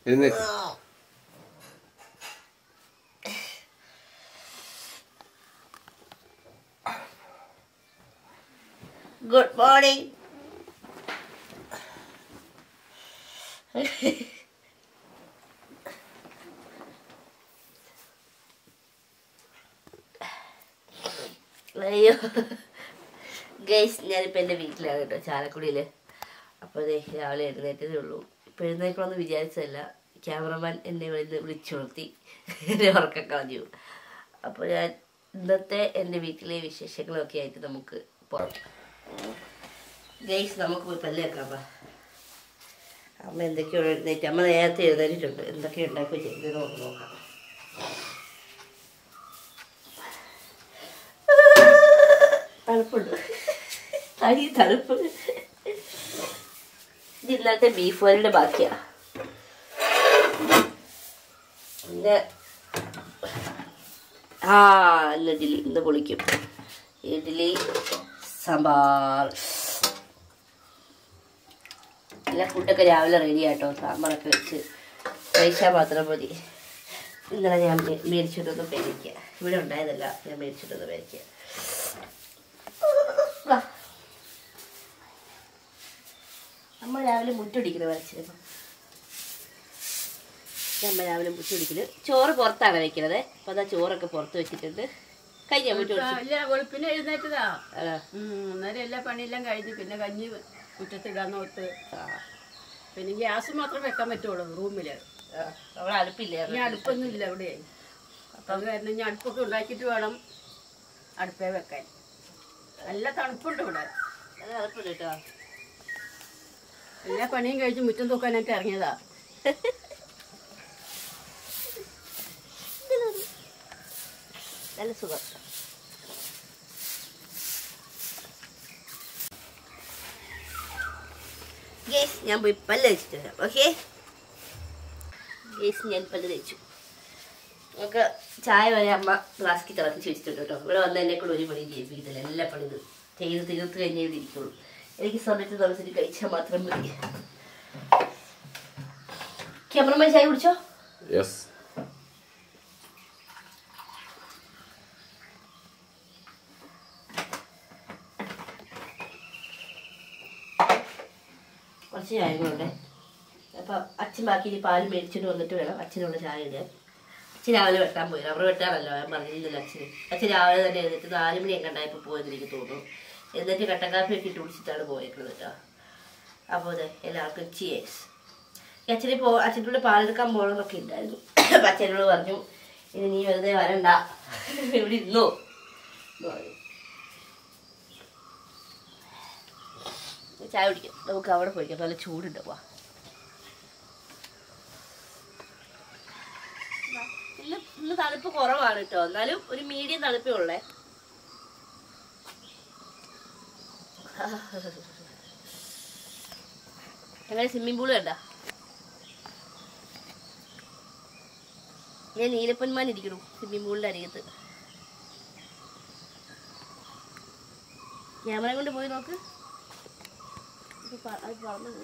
എഴുന്നേക്ക് good morning അയ്യോ guys ഞാനിപ്പോൾ എൻ്റെ വീട്ടിലാണ് കേട്ടോ ചാലക്കുടിയിൽ അപ്പോൾ ദേ രാവിലെ എഴുന്നേറ്റതേ ഉള്ളൂ ഇപ്പോൾ എഴുന്നേക്കണമെന്ന് വിചാരിച്ചതല്ല ക്യാമറമാൻ എന്നെ വിളിച്ച് വിളിച്ചുണർത്തി എന്നെ ഉറക്കം കളഞ്ഞു അപ്പോൾ ഞാൻ ഇന്നത്തെ എൻ്റെ വീട്ടിലെ വിശേഷങ്ങളൊക്കെ ആയിട്ട് നമുക്ക് പോകാം ഗൈസ് നമുക്ക് പോയി പല്ല് വെക്കാം അമ്മ എന്തൊക്കെയോ എഴുന്നേറ്റ് അമ്മ നേരത്തെ എഴുന്നേറ്റിട്ടുണ്ട് എന്തൊക്കെ ഉണ്ടാക്കി ചെയ്തത് നമുക്ക് നോക്കാം തണുപ്പുണ്ട് തനി തണുപ്പ് ഇത് ഇന്നത്തെ ബീഫ് കറിയുടെ ബാക്കിയാ പിന്നെ ആ ഇന്ന് ഇഡ്ഡലി ഇന്ന് പൊളിക്കും ഇഡ്ഡലി സാമ്പാർ എല്ലാ ഫുഡൊക്കെ രാവിലെ റെഡി ആട്ടോ സാമ്പാറൊക്കെ വെച്ച് കഴിച്ചാൽ മാത്രം മതി ഇന്നലെ ഞാൻ മേ- മേടിച്ചിട്ടൊന്ന് പേരിക്കുക ഇവിടെ ഉണ്ടായതല്ല ഞാൻ മേടിച്ചിട്ടൊന്ന് പേരിക്കുക വാ. അമ്മ രാവിലെ മുറ്റൊടിക്കുന്നത് വരച്ചിരുന്നു അമ്മ രാവിലെ മുറ്റൊടിക്കല് ചോറ് പുറത്താണ് വെക്കുന്നത് അപ്പൊ അതാ ചോറൊക്കെ പുറത്ത് വെച്ചിട്ടുണ്ട് കഴിഞ്ഞ മുറ്റൊടിച്ചു ഇല്ല വെളുപ്പിന് എഴുന്നേറ്റതാ അതാ ഉം, അന്നേരം എല്ലാ പണിയെല്ലാം കഴിഞ്ഞ് പിന്നെ കഞ്ഞി മുറ്റത്തിടാൻ ഓർത്ത് ആ. പിന്നെ ഗ്യാസ് മാത്രം വെക്കാൻ പറ്റുള്ളൂ റൂമില് ആ. അവിടെ അടുപ്പില്ലേ ഇനി അടുപ്പൊന്നും ഇല്ല ഇവിടെ അപ്പം അത് കാരണം ഇനി അടുപ്പൊക്കെ ഉണ്ടാക്കിയിട്ട് വേണം അടുപ്പേ വെക്കാൻ നല്ല തണുപ്പുണ്ട് ഇവിടെ അത് അടുപ്പുണ്ട് കേട്ടോ എല്ലാ പണിയും കഴിച്ച് മുറ്റം തൂക്കാനായിട്ട് ഇറങ്ങിയതാ നല്ല സുഖം ഗേസ് ഞാൻ പോയി പല്ല് വെച്ചിട്ട് വരാം ഓക്കെ ഗേസ് ഞാൻ പല്ല് തേച്ചു നമുക്ക് ചായ വരെ അമ്മ ഫ്ലാസ്കിൽ തിളപ്പിച്ച് വെച്ചിട്ടുണ്ട് കേട്ടോ ഇവിടെ വന്ന് എന്നെ കൂടെ ഒരു പണി ചെയ്യിപ്പിക്കത്തില്ല എല്ലാ പണി ഇത് ചെയ്ത് തീർത്ത് കഴിഞ്ഞേ ഇവിടെ ഇരിക്കുള്ളൂ എനിക്ക് സമയത്ത് തിളച്ചിട്ട് കഴിച്ചാൽ മാത്രം മതി ക്യാമറമാൻ ചായ കുടിച്ചോ യെസ് കുറച്ച് ചായകളുണ്ട് അപ്പം അച്ഛൻ ബാക്കി ഇനി പാല് മേടിച്ചിട്ട് വന്നിട്ട് വേണം അച്ഛനുള്ള ചായ ഇടാൻ അച്ഛൻ രാവിലെ വെട്ടാൻ പോയി റബ്ബർ വെട്ടാനല്ലോ ഞാൻ പറഞ്ഞിരുന്നില്ല അച്ഛന് അച്ഛൻ രാവിലെ തന്നെ എഴുന്നേറ്റ് നാല് മണി എങ്ങണ്ടായപ്പോൾ പോയെന്ന് എനിക്ക് തോന്നുന്നു എന്നിട്ട് കട്ടൻ കാപ്പി ഒക്കെ ഇട്ട് കുടിച്ചിട്ടാണ് പോയേക്കുന്നത് കേട്ടോ അപ്പോൾ അതെ എല്ലാവർക്കും ചിയേഴ്സ് അച്ഛനെ പോ അച്ഛൻ്റെ കൂടെ പാലെടുക്കാൻ പോകണമെന്നൊക്കെ ഉണ്ടായിരുന്നു അപ്പം അച്ഛനോട് പറഞ്ഞു ഇനി നീ വെറുതെ വരണ്ട ഇവിടെ ഇരുന്നോ എന്ന് പറഞ്ഞു ചായ കുടിക്കാം നമുക്ക് അവിടെ പോയിക്കാം നല്ല ചൂടുണ്ട് വാ ഇന്ന് ഇന്ന് തണുപ്പ് കുറവാണ് കേട്ടോ എന്നാലും ഒരു മീഡിയം തണുപ്പേ ഉള്ളേ അങ്ങനെ സ്വിമ്മിംഗ് പൂള് കണ്ട ഞാൻ നീലപ്പന്മാൻ ഇരിക്കണു സ്വിമ്മിംഗ് പൂളിന്റെ അരികത്ത് ക്യാമറ കൊണ്ട് പോയി നോക്ക് ഇത് പ- അത് പറന്നു പോയി.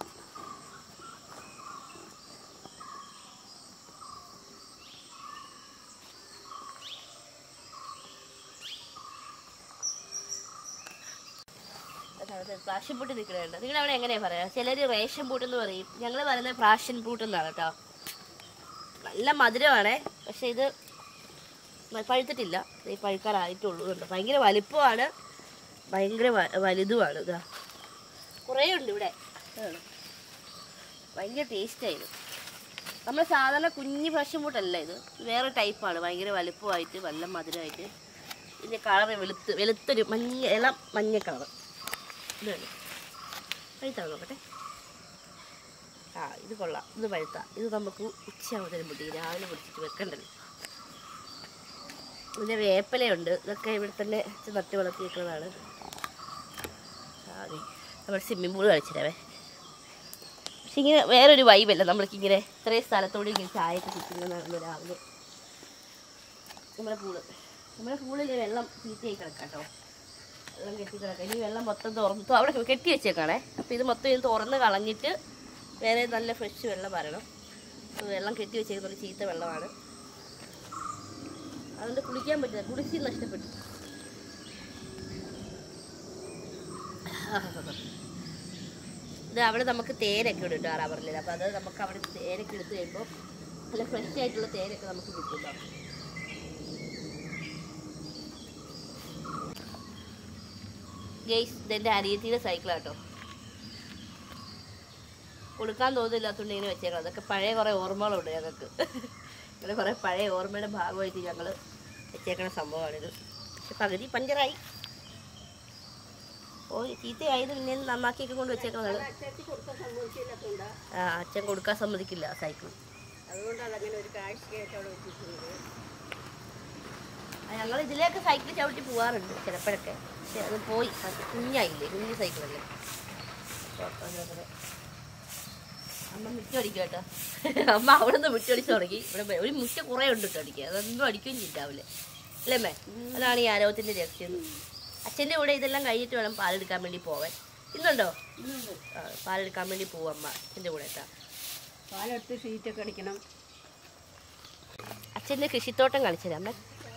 അതാണ് പ്രാഷൻ പൂട്ട് നിൽക്കുന്നുണ്ട് നിങ്ങൾ അവിടെ എങ്ങനെയാ പറയാ ചിലര് റേഷൻ പൂട്ട് എന്ന് പറയും ഞങ്ങൾ പറയുന്നത് പ്രാഷൻ പൂട്ട് എന്നാണ് കേട്ടോ നല്ല മധുരമാണേ പക്ഷെ ഇത് മ- പഴുത്തിട്ടില്ല ഇത് പഴുക്കാറായിട്ടുള്ളൂ കണ്ടോ ഭയങ്കര വലിപ്പമാണ് ഭയങ്കര വ- വലുതുമാണ് ഇതാ കുറേ ഉണ്ട് ഇവിടെ ഇതാണ്. ഭയങ്കര ടേസ്റ്റായിരുന്നു നമ്മൾ സാധാരണ കുഞ്ഞ് ഫ്രഷ് പൂട്ടല്ല ഇത് വേറെ ടൈപ്പാണ് ഭയങ്കര വലുപ്പമായിട്ട് നല്ല മധുരമായിട്ട് ഇതിൻ്റെ കളർ വെളുത്ത് വെളുത്തൊരു മഞ്ഞ ഇളം മഞ്ഞ കളർ ഇതാണ് പഴുത്താണ് നോക്കട്ടെ ആ ഇത് കൊള്ളാം ഇത് പഴുത്ത ഇത് നമുക്ക് ഉച്ചയാവുന്നതിന് മുട്ടി രാവിലെ പിടിച്ചിട്ട് വെക്കണ്ടല്ലോ പിന്നെ വേപ്പലയുണ്ട് ഇതൊക്കെ ഇവിടെ തന്നെ നട്ട് വളർത്തിയിരിക്കുന്നതാണ് അതെ നമ്മൾ സ്വിമ്മിംഗ് പൂൾ കളിച്ചിട്ടവേ പക്ഷെ ഇങ്ങനെ വേറൊരു വൈബല്ല നമ്മൾക്കിങ്ങനെ ഇത്രയും സ്ഥലത്തോടെ ഇങ്ങനെ ചായയൊക്കെ കുടിക്കുന്നതാണ് രാവിലെ നമ്മുടെ പൂള് നമ്മുടെ പൂളിൽ വെള്ളം ചീത്തയായി കിടക്കാം കേട്ടോ വെള്ളം കെട്ടി കിടക്കാം ഇനി വെള്ളം മൊത്തം തുറന്ന് അവിടെ കെട്ടി വെച്ചേക്കാണേ അപ്പോൾ ഇത് മൊത്തം ഇത് തുറന്ന് കളഞ്ഞിട്ട് വേറെ നല്ല ഫ്രഷ് വെള്ളം വരണം വെള്ളം കെട്ടി വെച്ചേക്കുന്ന ഒരു ചീത്ത വെള്ളമാണ് അതുകൊണ്ട് കുളിക്കാൻ പറ്റില്ല കുളിച്ച് നഷ്ടപ്പെട്ടു ഇത് അവിടെ നമുക്ക് തേനൊക്കെ ഉണ്ട് കേട്ടോ റബ്ബറിൽ അപ്പോൾ അത് നമുക്ക് അവിടെ തേനൊക്കെ എടുത്ത് കഴിയുമ്പോൾ നല്ല ഫ്രഷ് ആയിട്ടുള്ള തേനൊക്കെ നമുക്ക് കിട്ടും കേട്ടോ ഗെയ്സ് ഇതെൻ്റെ അനിയത്തിയുടെ സൈക്കിളാട്ടോ കൊടുക്കാൻ തോന്നില്ലാത്തതുകൊണ്ട് ഇങ്ങനെ വെച്ചേക്കണം അതൊക്കെ പഴയ കുറേ ഓർമ്മകളുണ്ട് ഞങ്ങൾക്ക് ഇങ്ങനെ കുറേ പഴയ ഓർമ്മയുടെ ഭാഗമായിട്ട് ഞങ്ങൾ വെച്ചേക്കണ സംഭവമാണിത് പക്ഷെ പകുതി പഞ്ചറായി ഓ ചീത്തയായത് പിന്നെ നന്നാക്കിയൊക്കെ കൊണ്ട് വെച്ചേക്കുന്നതാണ് അച്ചാച്ചി കൊടുക്കാൻ സമ്മതിച്ചില്ലാത്തതുകൊണ്ടാ ആ അച്ഛൻ കൊടുക്കാൻ സമ്മതിക്കില്ല സൈക്കിൾ അതുകൊണ്ട് അതങ്ങനെ ഒരു കാഴ്ചയായിട്ട് അവിടെ വെച്ചിട്ടുണ്ട് ഞങ്ങൾ ഇതിലേക്ക് സൈക്കിൾ ചവിട്ടി പോവാറുണ്ട് ചിലപ്പോഴൊക്കെ പക്ഷെ അത് പോയി അത് കുഞ്ഞായില്ലേ കുഞ്ഞു സൈക്കിളല്ലേ കുഴപ്പമില്ലാതെ. അമ്മ മുറ്റടിക്കും കേട്ടോ അമ്മ അവിടെ നിന്ന് മുറ്റടിച്ച് തുടങ്ങി ഇവിടെ വേ- ഒരു മുറ്റ കുറേ ഉണ്ട് കേട്ടോ അടിക്കുക അതൊന്നും അടിക്കുകയും ചെയ്താവില്ലേ അല്ലേ അമ്മേ അതാണ് ഈ ആരോഗ്യത്തിൻ്റെ രഹസ്യം അച്ഛൻ്റെ കൂടെ ഇതെല്ലാം കഴിഞ്ഞിട്ട് വേണം പാലെടുക്കാൻ വേണ്ടി പോവാൻ ഇന്നുണ്ടോ ഇന്നുണ്ട് ആ, പാലെടുക്കാൻ വേണ്ടി പോവാം അമ്മ അച്ഛൻ്റെ കൂടെ കേട്ടോ പാലെടുത്ത് ഷീറ്റൊക്കെ അടിക്കണം അച്ഛൻ്റെ കൃഷിത്തോട്ടം കാണിച്ചത് അമ്മ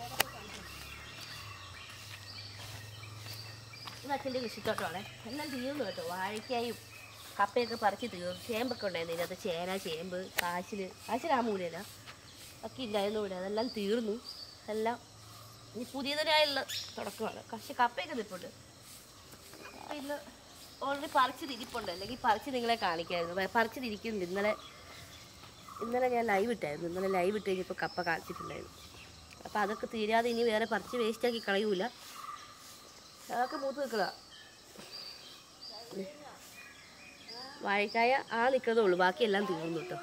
ഇത് അച്ഛൻ്റെ കൃഷിത്തോട്ടമാണ് എല്ലാം തീർന്നു കേട്ടോ വാഴയ്ക്കായും കപ്പയൊക്കെ പറിച്ച് തീർന്നു ചേമ്പൊക്കെ ഉണ്ടായിരുന്നു ഇതിനകത്ത് ചേന ചേമ്പ് കാശില് കാശിൽ ആ മൂലയില ഒക്കെ ഇല്ലായിരുന്നു ഇവിടെ അതെല്ലാം തീർന്നു എല്ലാം ഇനി പുതിയതിനായുള്ള തുടക്കമാണ് പക്ഷെ കപ്പയൊക്കെ നിൽപ്പുണ്ട് അപ്പം ഇന്ന് ഓൾറെഡി പറിച്ച് തിരിപ്പുണ്ട് അല്ലെങ്കിൽ പറിച്ച് നിങ്ങളെ കാണിക്കായിരുന്നു പറിച്ച് തിരിക്കുന്നുണ്ട് ഇന്നലെ ഇന്നലെ ഞാൻ ലൈവ് ഇട്ടായിരുന്നു ഇന്നലെ ലൈവ് ഇട്ട് കഴിഞ്ഞപ്പോൾ കപ്പ കാണിച്ചിട്ടുണ്ടായിരുന്നു അപ്പോൾ അതൊക്കെ തീരാതെ ഇനി വേറെ പറിച്ച് വേസ്റ്റാക്കി കളയൂല അതൊക്കെ മൂത്ത് നിൽക്കുക വാഴക്കായ ആ നിൽക്കുന്നതേ ഉള്ളൂ ബാക്കിയെല്ലാം തീർന്നു കേട്ടോ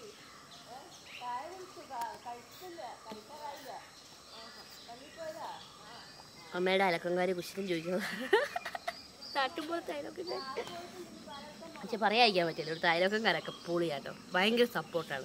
അമ്മയുടെ അലക്കങ്കാരി കുശിനും ചോദിക്കുന്നത് നാട്ടുമ്പോഴത്തെ അയലൊക്കെ പക്ഷെ പറയാതിരിക്കാൻ പറ്റില്ല ഇവിടുത്തെ അയലൊക്കെ കരക്കെ പൊളിയാട്ടോ ഭയങ്കര സപ്പോർട്ടാണ്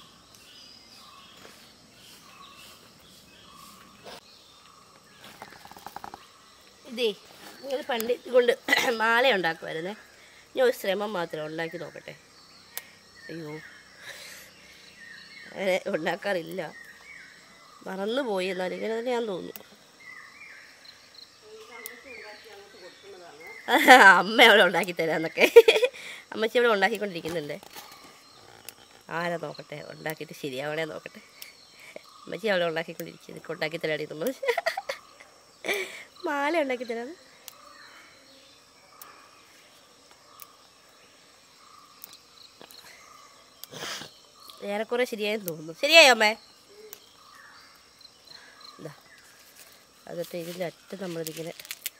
ഇതേ നിങ്ങൾ പണ്ട് കൊണ്ട് മാല ഉണ്ടാക്കുമായിരുന്നേ ഞാൻ ഒരു ശ്രമം മാത്രം ഉണ്ടാക്കി നോക്കട്ടെ അയ്യോ അങ്ങനെ ഉണ്ടാക്കാറില്ല മറന്നു പോയി എന്നാലും ഇങ്ങനെ തന്നെ ഞാൻ തോന്നുന്നു അമ്മ അവിടെ ഉണ്ടാക്കി തരാന്നൊക്കെ അമ്മച്ചി അവിടെ ഉണ്ടാക്കിക്കൊണ്ടിരിക്കുന്നുണ്ട് ആരാ നോക്കട്ടെ ഉണ്ടാക്കിയിട്ട് ശരിയാവണേ നോക്കട്ടെ അമ്മച്ചി അവിടെ ഉണ്ടാക്കിക്കൊണ്ടിരിക്കുന്നു ഉണ്ടാക്കി തരാടി നമ്മൾ മാല ഉണ്ടാക്കി തരാം ഏറെക്കുറെ ശരിയായെന്ന് തോന്നുന്നു ശരിയായോ അമ്മേ ഇതാ അതൊക്കെ ഇതിൻ്റെ അറ്റം നമ്മളിതിങ്ങനെ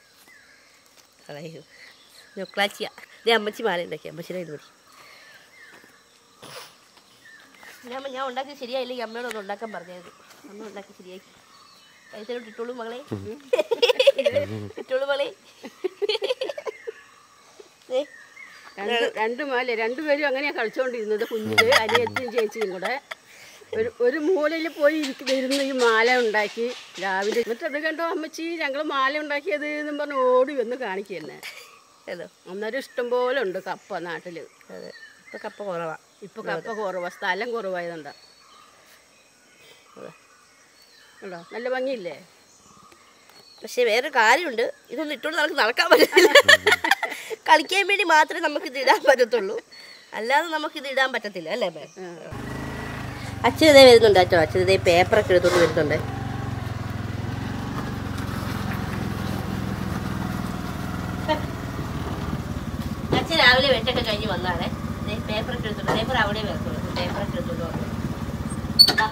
കളയൂ ഞൊക്ലാച്ചിയ ഇതേ അമ്മച്ചി മാല ഉണ്ടാക്കി അമ്മച്ചിനെ ഇത് മതി ഞാൻ ഞാൻ ഉണ്ടാക്കി ശരിയായില്ലെങ്കിൽ അമ്മയോട് ഒന്ന് ഉണ്ടാക്കാൻ പറഞ്ഞായിരുന്നു അമ്മ ഉണ്ടാക്കി ശരിയാക്കി പൈസയോട് ഇട്ടോളൂ മകളെ ഇട്ടോളൂ മകളെ ദേ, രണ്ട് രണ്ട് മാല രണ്ടുപേരും അങ്ങനെയാ കളിച്ചോണ്ടിരുന്നത് കുഞ്ഞില് അനിയത്തിയും ചേച്ചിയും കൂടെ ഒരു ഒരു മൂലയിൽ പോയി ഇരിക്കുന്ന ഇരുന്ന് ഈ മാല ഉണ്ടാക്കി രാവിലെ എന്നിട്ട് അത് കണ്ടോ അമ്മച്ചി ഞങ്ങൾ മാല ഉണ്ടാക്കിയത് എന്നും പറഞ്ഞ് ഓടി വന്ന് കാണിക്കുന്നെ ഏതോ അന്നേരം ഇഷ്ടം പോലെ ഉണ്ട് കപ്പ നാട്ടില് അതെ ഇപ്പൊ കപ്പ കുറവാ ഇപ്പൊ കപ്പ കുറവാ സ്ഥലം കുറവായതുകൊണ്ടാ അതെ. ഉണ്ടോ നല്ല ഭംഗിയില്ലേ പക്ഷെ വേറൊരു കാര്യമുണ്ട് ഇതൊന്നും ഇട്ടുകൊണ്ട് നമുക്ക് നടക്കാൻ പറ്റില്ല കളിക്കാൻ വേണ്ടി മാത്രമേ നമുക്ക് ഇത് ഇടാൻ പറ്റത്തുള്ളൂ അല്ലാതെ നമുക്ക് ഇത് ഇടാൻ പറ്റത്തില്ല അല്ലേ അമ്മേ അച്ഛൻ ഇതേ വരുന്നുണ്ട് അച്ഛൻ അച്ഛൻ ഇതേ പേപ്പറൊക്കെ എടുത്തോണ്ട് വരുന്നുണ്ട് അച്ഛൻ രാവിലെ വെട്ടൊക്കെ കഴിഞ്ഞ് വന്നാണ് പേപ്പറൊക്കെ എടുത്തോണ്ട് പേപ്പർ അവിടെ വരത്തുള്ളൂ പേപ്പറൊക്കെ എടുത്തോണ്ട് വന്നു ദാ.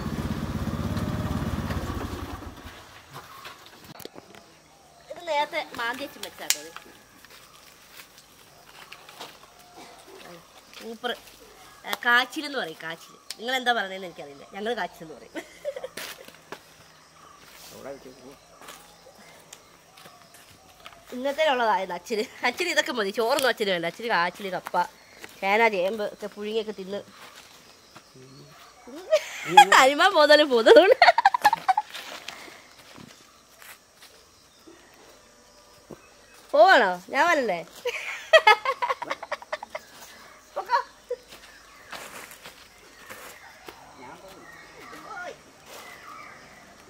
ഇത് നേരത്തെ മാന്തി വെച്ച് വെച്ചാട്ടോ സൂപ്പർ കാച്ചിൽ എന്ന് പറയും കാച്ചിൽ നിങ്ങൾ എന്താ പറയുന്നതെന്ന് എനിക്കറിയില്ല ഞങ്ങൾ കാച്ചിൽ എന്ന് പറയും ഇന്നത്തേനുള്ളതായിരുന്നു അച്ഛന് അച്ഛന് ഇതൊക്കെ മതി ചോറൊന്നും അച്ഛന് വേണ്ട അച്ഛന് കാച്ചിൽ കപ്പ ചേന ചേമ്പ് ഒക്കെ പുഴുങ്ങിയൊക്കെ തിന്ന് അരിമ പോതാലും പോതുകൊണ്ട് പോവാണോ ഞാൻ വരണ്ടേ പൊക്കോ.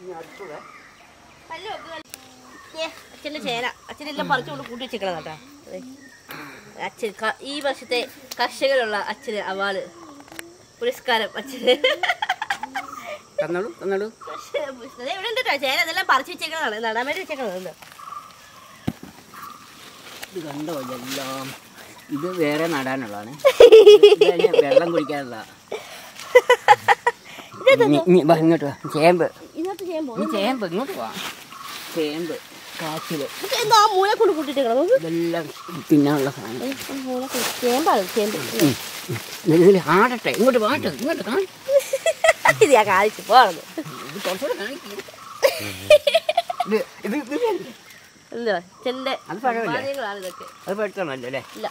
അച്ഛൻ്റെ ചേന അച്ഛനെല്ലാം പറിച്ചുകൊണ്ട് കൂട്ടി വെച്ചേക്കണം കേട്ടോ ദേ. അച്ഛൻ ക- ഈ വർഷത്തെ കർഷകരുള്ള അച്ഛന് അവാർഡ് പുരസ്കാരം അച്ഛന് തന്നോളൂ തന്നോളൂ കർഷക പുരസ്കാരം. ദേ ഇവിടെ ഉണ്ട് കേട്ടോ ചേന ഇതെല്ലാം പറിച്ചു വെച്ചേക്കണതാണ് നടാൻ വേണ്ടി വെച്ചേക്കണതാണ് ഇത് കണ്ടോ എല്ലാം ഇത് വേറെ നടാനുള്ളതാണ് ഇത് വെള്ളം കുടിക്കാനുള്ള ഇങ്ങോട്ട് വാ ചേമ്പ് ഇതിനകത്ത് ചെയ്യാൻ ഈ ചേമ്പ് ഇങ്ങോട്ട് വാ ചേമ്പ് കാച്ചില് എന്താ ആ മൂല കൊണ്ട് കൂട്ടിട്ടേക്കണം നോക്ക് ഇതെല്ലാം തിന്നാനുള്ള സാധനം ഈ മൂല കൊണ്ട് ചേമ്പാണ് ചേമ്പ് ഇതിൽ ആടട്ടെ ഇങ്ങോട്ട് വാട്ടെ ഇങ്ങോട്ട് കാണി ഇത് ഞാൻ കാണിച്ചു പോകണം ഇത് കുറച്ചുകൂടെ കാണിക്ക്. ഇത് ഇത് ഇത് വേണ്ട. എന്താ അച്ഛൻ്റെ അത് പഴമല്ലേ? സമ്പാദ്യങ്ങളാണ് ഇതൊക്കെ അത് പഠിത്തമല്ലോ അല്ലേ ഇല്ല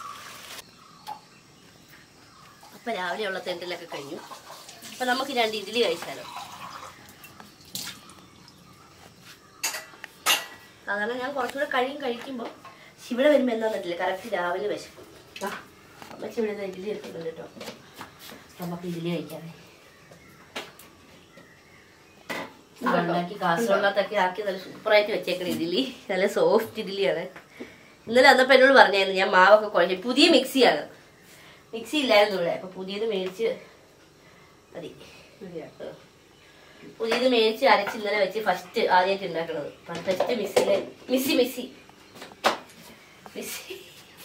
അപ്പൊ രാവിലെയുള്ള തെണ്ടലൊക്കെ കഴിഞ്ഞു അപ്പൊ നമുക്ക് രണ്ട് ഇഡ്ഡലി കഴിച്ചാലോ സാധാരണ ഞാൻ കുറച്ചുകൂടെ കഴിയും കഴിക്കുമ്പോൾ ഇവിടെ വരുമ്പോൾ എന്താ പറ്റില്ല കറക്റ്റ് രാവിലെ വിശക്കും ആ അമ്മച്ചി ഇവിടെ നിന്ന് ഇഡ്ഡലി എടുക്കുന്നുണ്ട് കേട്ടോ നമുക്ക് ഇഡ്ഡലി കഴിക്കാമേ ഉണ്ടാക്കി കാസർഗോഡിനകത്തൊക്കെ ആക്കി നല്ല സൂപ്പറായിട്ട് വെച്ചേക്കണ ഇഡ്ഡലി നല്ല സോഫ്റ്റ് ഇഡ്ഡലിയാണ് ഇന്നലെ വന്നപ്പോൾ എന്നോട് പറഞ്ഞായിരുന്നു ഞാൻ മാവൊക്കെ കുഴച്ച് പുതിയ മിക്സിയാണ് മിക്സി ഇല്ലായിരുന്നു ഇവിടെ അപ്പൊ പുതിയത് മേടിച്ച് മതി പുതിയത് മേടിച്ച് അരച്ച് ഇന്നലെ വെച്ച് ഫസ്റ്റ് ആദ്യമായിട്ട് ഉണ്ടാക്കണത് ഫസ്റ്റ് മിക്സിയിലെ മിസ്സി മിസ്സി മിസ്സി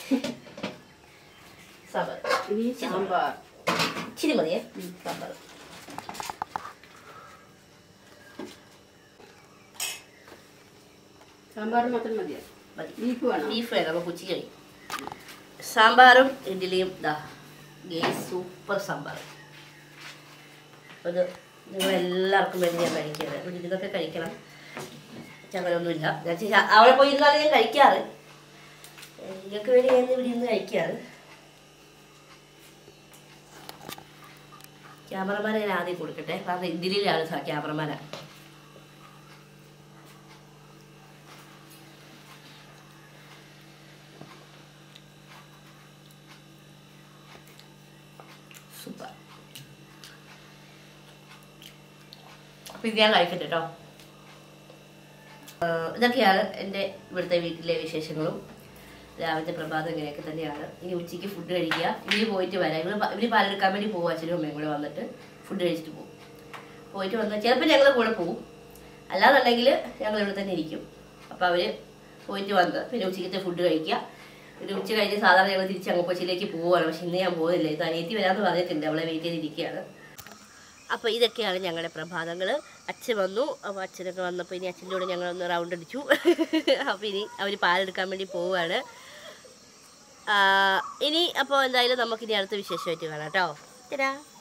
സാമ്പാർ ഇനി സാമ്പാർ ഇച്ചിരി മതിയേ സാമ്പാർ സാമ്പാർ മാത്രം മതിയോ മതി ബീഫ് വേണം ബീഫ് വേണം നമുക്ക് ഉച്ചയ്ക്ക് കഴിയും സാമ്പാറും ഇഡ്ഡലിയും ദാ ഗേ സൂപ്പർ സാമ്പാർ അപ്പോൾ ഇത് നിങ്ങൾ എല്ലാവർക്കും വേണ്ടി ഞാൻ കഴിക്കുന്നത് അപ്പോൾ ഇതൊക്കെ കഴിക്കണം ചങ്ങലൊന്നുമില്ല ഞാൻ ചെ- അവിടെ പോയി ഇരുന്നാലും ഞാൻ കഴിക്കാറ് നിങ്ങൾക്ക് വേണ്ടി ഞാൻ ഇവിടെ ഇരുന്ന് കഴിക്കാറ് ക്യാമറമാനെ ഞാൻ ആദ്യം കൊടുക്കട്ടെ കാരണം ഇഡ്ഡലിയിലാണ് സാ ക്യാമറമാനാ സൂപ്പർ അപ്പം ഇത് ഞാൻ കഴിക്കട്ടെ കേട്ടോ ഇതൊക്കെയാണ് എൻ്റെ ഇവിടുത്തെ വീട്ടിലെ വിശേഷങ്ങളും രാവിലത്തെ പ്രഭാതം ഇങ്ങനെയൊക്കെ തന്നെയാണ് ഇനി ഉച്ചയ്ക്ക് ഫുഡ് കഴിക്കുക ഇവര് പോയിട്ട് വരാം ഇവര് പ- ഇവര് പാലെടുക്കാൻ വേണ്ടി പോകും അച്ഛനും അമ്മയും കൂടെ വന്നിട്ട് ഫുഡ് കഴിച്ചിട്ട് പോകും പോയിട്ട് വന്നാൽ ചിലപ്പോൾ ഞങ്ങൾ കൂടെ പോകും അല്ലാന്നുണ്ടെങ്കിൽ ഞങ്ങൾ ഇവിടെ തന്നെ ഇരിക്കും അപ്പോൾ അവർ പോയിട്ട് വന്ന് പിന്നെ ഉച്ചയ്ക്കത്തെ ഫുഡ് കഴിക്കുക പിന്നെ ഉച്ച കഴിഞ്ഞ് സാധാരണ ഞങ്ങൾ തിരിച്ച് അങ്ങ് കൊച്ചിയിലേക്ക് പോവുകയാണ് പക്ഷെ ഇന്ന് ഞാൻ പോകുന്നില്ല ഇത് അനിയത്തി വരാമെന്ന് പറഞ്ഞിട്ടുണ്ട് അവളെ വെയിറ്റ് ചെയ്തിരിക്കുകയാണ് അപ്പോൾ ഇതൊക്കെയാണ് ഞങ്ങളുടെ പ്രഭാതങ്ങൾ അച്ഛൻ വന്നു അപ്പോൾ അച്ഛനൊക്കെ വന്നപ്പോൾ ഇനി അച്ഛൻ്റെ കൂടെ ഞങ്ങളൊന്ന് റൗണ്ട് അടിച്ചു അപ്പോൾ ഇനി അവർ പാലെടുക്കാൻ വേണ്ടി പോവുകയാണ് ആ, ഇനി അപ്പോൾ എന്തായാലും നമുക്കിനി അടുത്ത വിശേഷമായിട്ട് കാണാം കേട്ടോ തരാ